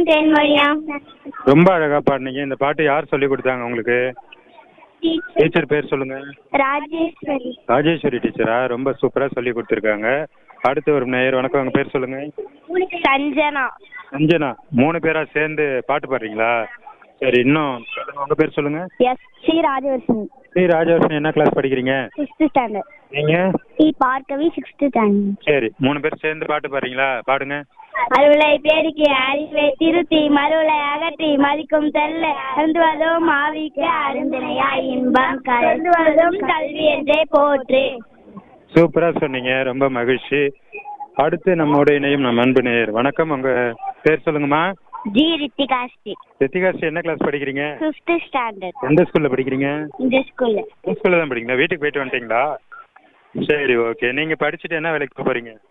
மணியம் தேன்மொழியாம் ரொம்ப அழகா பாடுனீங்க இந்த பாட்டு யார் சொல்லி கொடுத்தாங்க உங்களுக்கு டீச்சர் பேர் சொல்லுங்க ராஜேஸ்வரி ராஜேஸ்வரி டீச்சரா ரொம்ப சூப்பரா சொல்லி கொடுத்துருக்காங்க அடுத்து ஒரு நேயர் வணக்கம் உங்க பேர் சொல்லுங்க சஞ்சனா அஞ்சனா மூணு பேரா சேர்ந்து பாட்டு பாடுறீங்களா சரி இன்னும் சொல்லுங்க உங்க பேர் சொல்லுங்க எஸ் சி ராஜவர்ஷினி ஸ்ரீ ராஜவர்ஷன் என்ன கிளாஸ் படிக்கிறீங்க சிக்ஸ்த் ஸ்டாண்டர்ட் நீங்க சி பார்க்கவி சிக்ஸ்த் ஸ்டாண்டர்ட் சரி மூணு பேர் சேர்ந்து பாட்டு பாடுறீங்களா பாடுங்க அருளை பெருக்கி அறிவை திருத்தி மருளை அகற்றி மதிக்கும் செல்ல அருந்துவதும் ஆவிக்கு அருந்தினையாய் இன்பம் கலந்துவதும் கல்வி என்றே போற்று சூப்பரா சொன்னீங்க ரொம்ப மகிழ்ச்சி அடுத்து நம்மோட இணையும் நம்ம அன்பு நேயர் வணக்கம் உங்க பேர் சொல்லுங்கம்மா ஜி ரித்திகாஸ்ரீ ரித்திகாஸ்ரீ என்ன கிளாஸ் படிக்கிறீங்க ஃபிஃப்த் ஸ்டாண்டர்ட் எந்த ஸ்கூல்ல படிக்கிறீங்க இந்த ஸ்கூல்ல ஸ்கூல்ல தான் படிக்கிறீங்களா வீட்டுக்கு போயிட்டு வந்துட்டீங்களா சரி ஓகே நீங்க படிச்சுட்டு என்ன வேலைக்கு போக போறீங்க